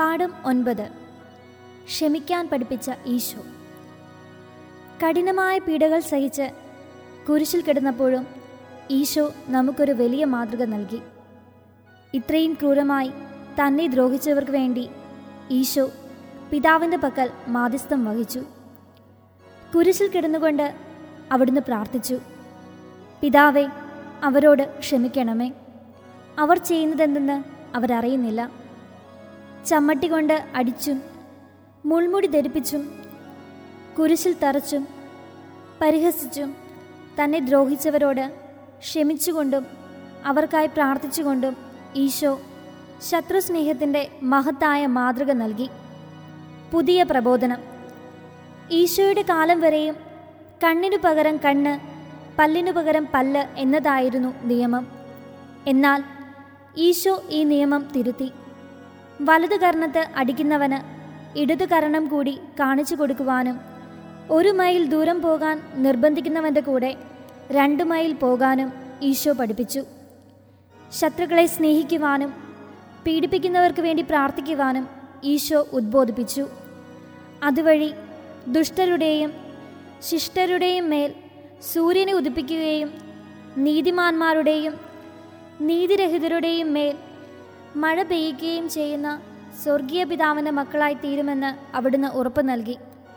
പാഠം ഒൻപത് ക്ഷമിക്കാൻ പഠിപ്പിച്ച ഈശോ കഠിനമായ പീഡകൾ സഹിച്ച് കുരിശിൽ കിടന്നപ്പോഴും ഈശോ നമുക്കൊരു വലിയ മാതൃക നൽകി ഇത്രയും ക്രൂരമായി തന്നെ ദ്രോഹിച്ചവർക്ക് വേണ്ടി ഈശോ പിതാവിൻ്റെ പക്കൽ മാധ്യസ്ഥം വഹിച്ചു കുരിശിൽ കിടന്നുകൊണ്ട് അവിടുന്ന് പ്രാർത്ഥിച്ചു പിതാവേ അവരോട് ക്ഷമിക്കണമേ അവർ ചെയ്യുന്നതെന്തെന്ന് അവരറിയുന്നില്ല ചമ്മട്ടി കൊണ്ട് അടിച്ചും മുൾമുടി ധരിപ്പിച്ചും കുരിശിൽ തറച്ചും പരിഹസിച്ചും തന്നെ ദ്രോഹിച്ചവരോട് ക്ഷമിച്ചുകൊണ്ടും അവർക്കായി പ്രാർത്ഥിച്ചുകൊണ്ടും ഈശോ ശത്രുസ്നേഹത്തിൻ്റെ മഹത്തായ മാതൃക നൽകി പുതിയ പ്രബോധനം ഈശോയുടെ കാലം വരെയും കണ്ണിനു പകരം കണ്ണ് പല്ലിനു പകരം പല്ല് എന്നതായിരുന്നു നിയമം എന്നാൽ ഈശോ ഈ നിയമം തിരുത്തി വലതു കർണത്ത് അടിക്കുന്നവന് ഇടതു കരണം കൂടി കാണിച്ചു കൊടുക്കുവാനും ഒരു മൈൽ ദൂരം പോകാൻ നിർബന്ധിക്കുന്നവൻ്റെ കൂടെ രണ്ട് മൈൽ പോകാനും ഈശോ പഠിപ്പിച്ചു ശത്രുക്കളെ സ്നേഹിക്കുവാനും പീഡിപ്പിക്കുന്നവർക്ക് വേണ്ടി പ്രാർത്ഥിക്കുവാനും ഈശോ ഉദ്ബോധിപ്പിച്ചു അതുവഴി ദുഷ്ടരുടെയും ശിഷ്ടരുടെയും മേൽ സൂര്യനെ ഉദിപ്പിക്കുകയും നീതിമാന്മാരുടെയും നീതിരഹിതരുടെയും മേൽ മഴ പെയ്യുകയും ചെയ്യുന്ന സ്വർഗീയ പിതാവിൻ്റെ മക്കളായി തീരുമെന്ന് അവിടുന്ന് ഉറപ്പ് നൽകി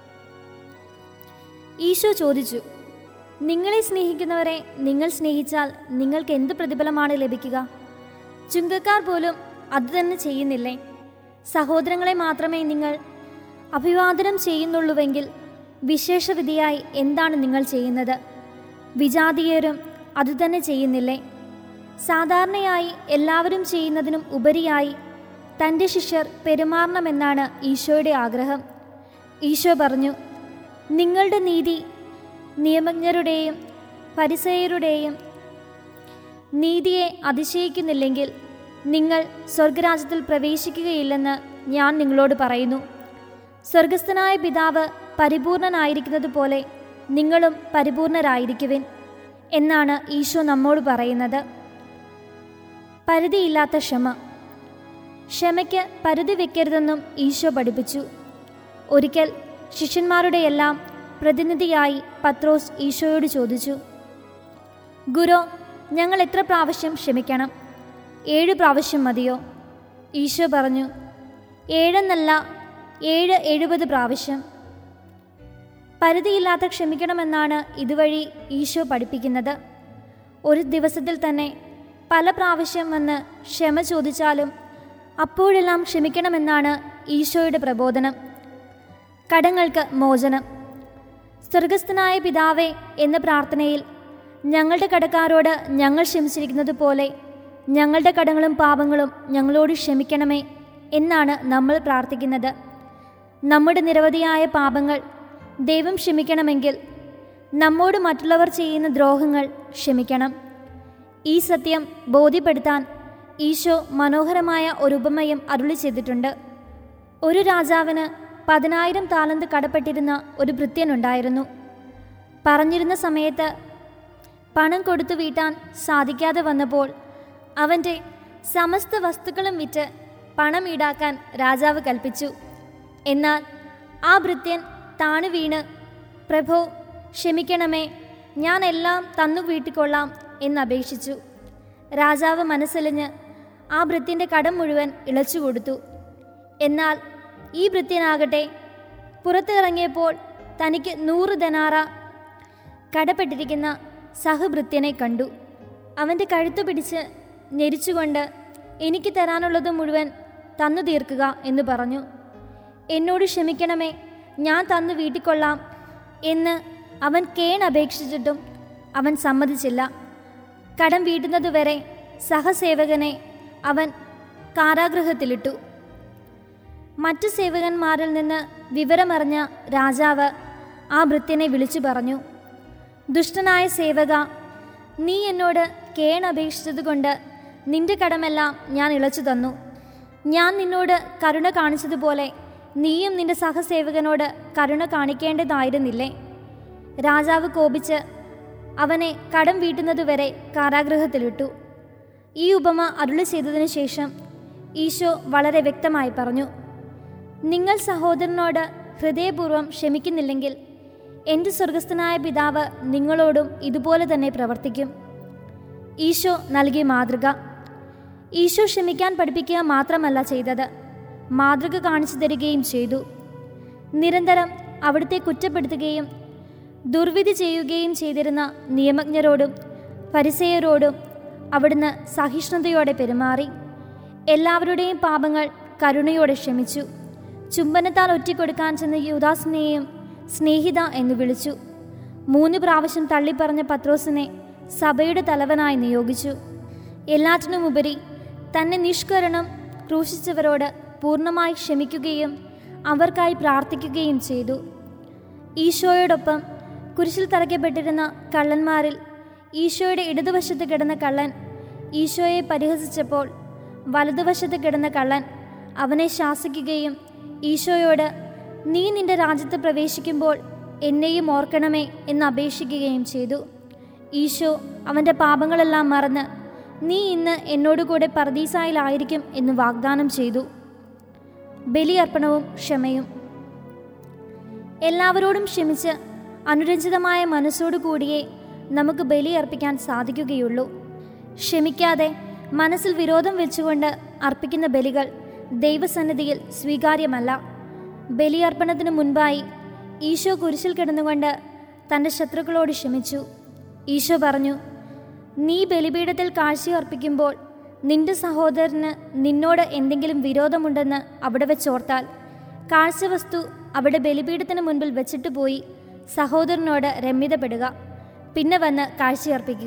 ഈശോ ചോദിച്ചു നിങ്ങളെ സ്നേഹിക്കുന്നവരെ നിങ്ങൾ സ്നേഹിച്ചാൽ നിങ്ങൾക്ക് എന്ത് പ്രതിഫലമാണ് ലഭിക്കുക ചുങ്കക്കാർ പോലും അതുതന്നെ ചെയ്യുന്നില്ലേ സഹോദരങ്ങളെ മാത്രമേ നിങ്ങൾ അഭിവാദനം ചെയ്യുന്നുള്ളൂവെങ്കിൽ വിശേഷവിധിയായി എന്താണ് നിങ്ങൾ ചെയ്യുന്നത് വിജാതീയരും അതുതന്നെ ചെയ്യുന്നില്ലേ സാധാരണയായി എല്ലാവരും ചെയ്യുന്നതിനും ഉപരിയായി തൻ്റെ ശിഷ്യർ പെരുമാറണമെന്നാണ് ഈശോയുടെ ആഗ്രഹം ഈശോ പറഞ്ഞു നിങ്ങളുടെ നീതി നിയമജ്ഞരുടെയും പരിസയരുടെയും നീതിയെ അതിശയിക്കുന്നില്ലെങ്കിൽ നിങ്ങൾ സ്വർഗരാജ്യത്തിൽ പ്രവേശിക്കുകയില്ലെന്ന് ഞാൻ നിങ്ങളോട് പറയുന്നു സ്വർഗസ്ഥനായ പിതാവ് പരിപൂർണനായിരിക്കുന്നത് പോലെ നിങ്ങളും പരിപൂർണരായിരിക്കുവിൻ എന്നാണ് ഈശോ നമ്മോട് പറയുന്നത് പരിധിയില്ലാത്ത ക്ഷമ ക്ഷമയ്ക്ക് പരിധി വെക്കരുതെന്നും ഈശോ പഠിപ്പിച്ചു ഒരിക്കൽ ശിഷ്യന്മാരുടെയെല്ലാം പ്രതിനിധിയായി പത്രോസ് ഈശോയോട് ചോദിച്ചു ഗുരു ഞങ്ങൾ എത്ര പ്രാവശ്യം ക്ഷമിക്കണം ഏഴ് പ്രാവശ്യം മതിയോ ഈശോ പറഞ്ഞു ഏഴെന്നല്ല ഏഴ് എഴുപത് പ്രാവശ്യം പരിധിയില്ലാത്ത ക്ഷമിക്കണമെന്നാണ് ഇതുവഴി ഈശോ പഠിപ്പിക്കുന്നത് ഒരു ദിവസത്തിൽ തന്നെ പല പ്രാവശ്യം വന്ന് ക്ഷമ ചോദിച്ചാലും അപ്പോഴെല്ലാം ക്ഷമിക്കണമെന്നാണ് ഈശോയുടെ പ്രബോധനം കടങ്ങൾക്ക് മോചനം സ്വർഗസ്ഥനായ പിതാവേ എന്ന പ്രാർത്ഥനയിൽ ഞങ്ങളുടെ കടക്കാരോട് ഞങ്ങൾ ക്ഷമിച്ചിരിക്കുന്നത് പോലെ ഞങ്ങളുടെ കടങ്ങളും പാപങ്ങളും ഞങ്ങളോട് ക്ഷമിക്കണമേ എന്നാണ് നമ്മൾ പ്രാർത്ഥിക്കുന്നത് നമ്മുടെ നിരവധിയായ പാപങ്ങൾ ദൈവം ക്ഷമിക്കണമെങ്കിൽ നമ്മോട് മറ്റുള്ളവർ ചെയ്യുന്ന ദ്രോഹങ്ങൾ ക്ഷമിക്കണം ഈ സത്യം ബോധ്യപ്പെടുത്താൻ ഈശോ മനോഹരമായ ഒരു ഉപമയും അരുളി ചെയ്തിട്ടുണ്ട് ഒരു രാജാവിന് പതിനായിരം താലന്ത് കടപ്പെട്ടിരുന്ന ഒരു ഭൃത്യനുണ്ടായിരുന്നു പറഞ്ഞിരുന്ന സമയത്ത് പണം കൊടുത്തു വീട്ടാൻ സാധിക്കാതെ വന്നപ്പോൾ അവൻ്റെ സമസ്ത വസ്തുക്കളും വിറ്റ് പണം ഈടാക്കാൻ രാജാവ് കൽപ്പിച്ചു എന്നാൽ ആ ഭൃത്യൻ താണു വീണ് പ്രഭോ ക്ഷമിക്കണമേ ഞാൻ എല്ലാം തന്നു വീട്ടിക്കൊള്ളാം എന്നപേക്ഷിച്ചു രാജാവ് മനസ്സലിഞ്ഞ് ആ ഭൃത്യൻ്റെ കടം മുഴുവൻ ഇളച്ചു കൊടുത്തു എന്നാൽ ഈ ഭൃത്യനാകട്ടെ പുറത്തിറങ്ങിയപ്പോൾ തനിക്ക് നൂറ് ധനാറ കടപ്പെട്ടിരിക്കുന്ന സഹഭൃത്യനെ കണ്ടു അവൻ്റെ കഴുത്തു പിടിച്ച് ഞെരിച്ചുകൊണ്ട് എനിക്ക് തരാനുള്ളത് മുഴുവൻ തന്നു തീർക്കുക എന്ന് പറഞ്ഞു എന്നോട് ക്ഷമിക്കണമേ ഞാൻ തന്നു വീട്ടിക്കൊള്ളാം എന്ന് അവൻ കേണപേക്ഷിച്ചിട്ടും അവൻ സമ്മതിച്ചില്ല കടം വീട്ടുന്നതുവരെ സഹസേവകനെ അവൻ കാരാഗൃഹത്തിലിട്ടു മറ്റു സേവകന്മാരിൽ നിന്ന് വിവരമറിഞ്ഞ രാജാവ് ആ ഭൃത്യനെ വിളിച്ചു പറഞ്ഞു ദുഷ്ടനായ സേവക നീ എന്നോട് കേണപേക്ഷിച്ചതുകൊണ്ട് നിന്റെ കടമെല്ലാം ഞാൻ ഇളച്ചു തന്നു ഞാൻ നിന്നോട് കരുണ കാണിച്ചതുപോലെ നീയും നിന്റെ സഹസേവകനോട് കരുണ കാണിക്കേണ്ടതായിരുന്നില്ലേ രാജാവ് കോപിച്ച് അവനെ കടം വീട്ടുന്നതുവരെ കാരാഗൃഹത്തിലിട്ടു ഈ ഉപമ അരുളി ചെയ്തതിനു ശേഷം ഈശോ വളരെ വ്യക്തമായി പറഞ്ഞു നിങ്ങൾ സഹോദരനോട് ഹൃദയപൂർവ്വം ക്ഷമിക്കുന്നില്ലെങ്കിൽ എൻ്റെ സ്വർഗസ്ഥനായ പിതാവ് നിങ്ങളോടും ഇതുപോലെ തന്നെ പ്രവർത്തിക്കും ഈശോ നൽകിയ മാതൃക ഈശോ ക്ഷമിക്കാൻ പഠിപ്പിക്കുക മാത്രമല്ല ചെയ്തത് മാതൃക കാണിച്ചു തരികയും ചെയ്തു നിരന്തരം അവിടുത്തെ കുറ്റപ്പെടുത്തുകയും ദുർവിധി ചെയ്യുകയും ചെയ്തിരുന്ന നിയമജ്ഞരോടും പരിസയരോടും അവിടുന്ന് സഹിഷ്ണുതയോടെ പെരുമാറി എല്ലാവരുടെയും പാപങ്ങൾ കരുണയോടെ ക്ഷമിച്ചു ചുംബനത്താൽ ഒറ്റിക്കൊടുക്കാൻ ചെന്ന യുദാസിനെയും സ്നേഹിത എന്ന് വിളിച്ചു മൂന്ന് പ്രാവശ്യം തള്ളിപ്പറഞ്ഞ പത്രോസിനെ സഭയുടെ തലവനായി നിയോഗിച്ചു എല്ലാറ്റിനുമുപരി തന്നെ നിഷ്കരണം ക്രൂശിച്ചവരോട് പൂർണ്ണമായി ക്ഷമിക്കുകയും അവർക്കായി പ്രാർത്ഥിക്കുകയും ചെയ്തു ഈശോയോടൊപ്പം കുരിശിൽ തറയ്ക്കപ്പെട്ടിരുന്ന കള്ളന്മാരിൽ ഈശോയുടെ ഇടതുവശത്ത് കിടന്ന കള്ളൻ ഈശോയെ പരിഹസിച്ചപ്പോൾ വലതുവശത്ത് കിടന്ന കള്ളൻ അവനെ ശാസിക്കുകയും ഈശോയോട് നീ നിന്റെ രാജ്യത്ത് പ്രവേശിക്കുമ്പോൾ എന്നെയും ഓർക്കണമേ എന്ന് അപേക്ഷിക്കുകയും ചെയ്തു ഈശോ അവൻ്റെ പാപങ്ങളെല്ലാം മറന്ന് നീ ഇന്ന് എന്നോടുകൂടെ പർദീസായിലായിരിക്കും എന്ന് വാഗ്ദാനം ചെയ്തു ബലിയർപ്പണവും ക്ഷമയും എല്ലാവരോടും ക്ഷമിച്ച് അനുരഞ്ജിതമായ മനസ്സോടു കൂടിയേ നമുക്ക് ബലിയർപ്പിക്കാൻ സാധിക്കുകയുള്ളൂ ക്ഷമിക്കാതെ മനസ്സിൽ വിരോധം വെച്ചുകൊണ്ട് അർപ്പിക്കുന്ന ബലികൾ ദൈവസന്നിധിയിൽ സ്വീകാര്യമല്ല ബലിയർപ്പണത്തിന് മുൻപായി ഈശോ കുരിശിൽ കിടന്നുകൊണ്ട് തൻ്റെ ശത്രുക്കളോട് ക്ഷമിച്ചു ഈശോ പറഞ്ഞു നീ ബലിപീഠത്തിൽ കാഴ്ചയർപ്പിക്കുമ്പോൾ നിന്റെ സഹോദരന് നിന്നോട് എന്തെങ്കിലും വിരോധമുണ്ടെന്ന് അവിടെ വെച്ചോർത്താൽ കാഴ്ചവസ്തു അവിടെ ബലിപീഠത്തിന് മുൻപിൽ വെച്ചിട്ട് പോയി സഹോദരനോട് രമ്യതപ്പെടുക പിന്നെ വന്ന് കാഴ്ചയർപ്പിക്കുക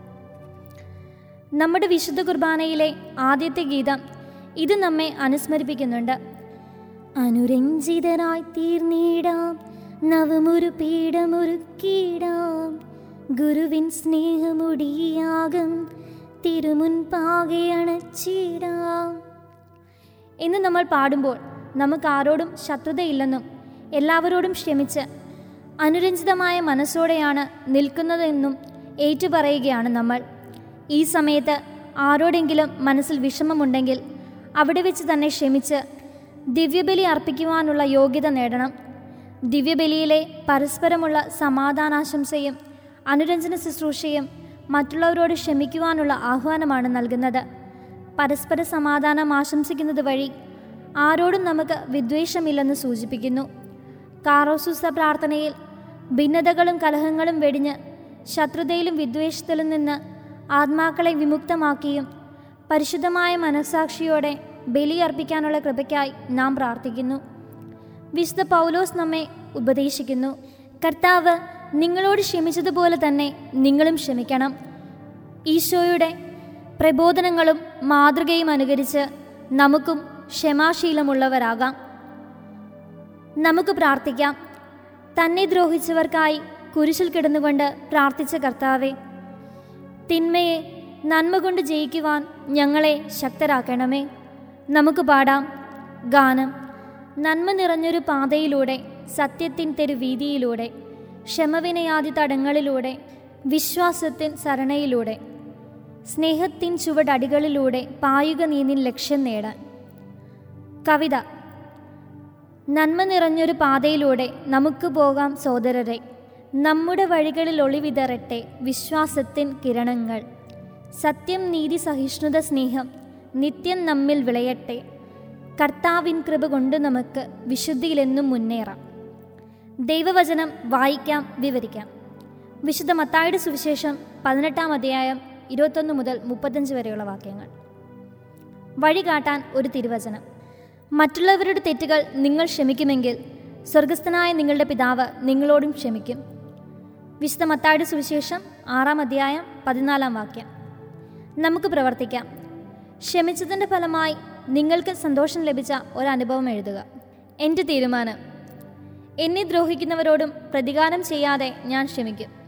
നമ്മുടെ വിശുദ്ധ കുർബാനയിലെ ആദ്യത്തെ ഗീതം ഇത് നമ്മെ അനുസ്മരിപ്പിക്കുന്നുണ്ട് അനുരഞ്ജിതരായി തീർന്നിടാം നവമൊരു പീഠമൊരുക്കിടാം ഗുരുവിൻ സ്നേഹമുടിയാകം തിരുമുൻപാകെ അണച്ചിടാം എന്ന് നമ്മൾ പാടുമ്പോൾ നമുക്ക് ആരോടും ശത്രുതയില്ലെന്നും എല്ലാവരോടും ക്ഷമിച്ച് അനുരഞ്ജിതമായ മനസ്സോടെയാണ് നിൽക്കുന്നതെന്നും ഏറ്റുപറയുകയാണ് നമ്മൾ ഈ സമയത്ത് ആരോടെങ്കിലും മനസ്സിൽ വിഷമമുണ്ടെങ്കിൽ അവിടെ വെച്ച് തന്നെ ക്ഷമിച്ച് ദിവ്യബലി അർപ്പിക്കുവാനുള്ള യോഗ്യത നേടണം ദിവ്യബലിയിലെ പരസ്പരമുള്ള സമാധാനാശംസയും അനുരഞ്ജന ശുശ്രൂഷയും മറ്റുള്ളവരോട് ക്ഷമിക്കുവാനുള്ള ആഹ്വാനമാണ് നൽകുന്നത് പരസ്പര സമാധാനം ആശംസിക്കുന്നത് വഴി ആരോടും നമുക്ക് വിദ്വേഷമില്ലെന്ന് സൂചിപ്പിക്കുന്നു കാറോസൂസ പ്രാർത്ഥനയിൽ ഭിന്നതകളും കലഹങ്ങളും വെടിഞ്ഞ് ശത്രുതയിലും വിദ്വേഷത്തിലും നിന്ന് ആത്മാക്കളെ വിമുക്തമാക്കിയും പരിശുദ്ധമായ മനസാക്ഷിയോടെ ബലിയർപ്പിക്കാനുള്ള കൃപയ്ക്കായി നാം പ്രാർത്ഥിക്കുന്നു വിശുദ്ധ പൗലോസ് നമ്മെ ഉപദേശിക്കുന്നു കർത്താവ് നിങ്ങളോട് ക്ഷമിച്ചതുപോലെ തന്നെ നിങ്ങളും ക്ഷമിക്കണം ഈശോയുടെ പ്രബോധനങ്ങളും മാതൃകയും അനുകരിച്ച് നമുക്കും ക്ഷമാശീലമുള്ളവരാകാം നമുക്ക് പ്രാർത്ഥിക്കാം തന്നെ ദ്രോഹിച്ചവർക്കായി കുരിശിൽ കിടന്നുകൊണ്ട് പ്രാർത്ഥിച്ച കർത്താവെ തിന്മയെ നന്മ കൊണ്ട് ജയിക്കുവാൻ ഞങ്ങളെ ശക്തരാക്കണമേ നമുക്ക് പാടാം ഗാനം നന്മ നിറഞ്ഞൊരു പാതയിലൂടെ സത്യത്തിൻ തെരുവീതിയിലൂടെ ക്ഷമവിനയാദി തടങ്ങളിലൂടെ വിശ്വാസത്തിൻ സരണയിലൂടെ സ്നേഹത്തിൻ ചുവടടികളിലൂടെ പായുക നീനിൻ ലക്ഷ്യം നേടാൻ കവിത നന്മ നിറഞ്ഞൊരു പാതയിലൂടെ നമുക്ക് പോകാം സോദരരെ നമ്മുടെ വഴികളിൽ ഒളിവിതറട്ടെ വിശ്വാസത്തിൻ കിരണങ്ങൾ സത്യം നീതി സഹിഷ്ണുത സ്നേഹം നിത്യം നമ്മിൽ വിളയട്ടെ കർത്താവിൻ കൃപ കൊണ്ട് നമുക്ക് വിശുദ്ധിയിലെന്നും മുന്നേറാം ദൈവവചനം വായിക്കാം വിവരിക്കാം വിശുദ്ധ മത്തായുടെ സുവിശേഷം പതിനെട്ടാം അധ്യായം ഇരുപത്തൊന്ന് മുതൽ മുപ്പത്തഞ്ച് വരെയുള്ള വാക്യങ്ങൾ വഴി കാട്ടാൻ ഒരു തിരുവചനം മറ്റുള്ളവരുടെ തെറ്റുകൾ നിങ്ങൾ ക്ഷമിക്കുമെങ്കിൽ സ്വർഗസ്ഥനായ നിങ്ങളുടെ പിതാവ് നിങ്ങളോടും ക്ഷമിക്കും വിശുദ്ധ മത്തായുടെ സുവിശേഷം ആറാം അധ്യായം പതിനാലാം വാക്യം നമുക്ക് പ്രവർത്തിക്കാം ക്ഷമിച്ചതിൻ്റെ ഫലമായി നിങ്ങൾക്ക് സന്തോഷം ലഭിച്ച ഒരനുഭവം എഴുതുക എൻ്റെ തീരുമാനം എന്നെ ദ്രോഹിക്കുന്നവരോടും പ്രതികാരം ചെയ്യാതെ ഞാൻ ക്ഷമിക്കും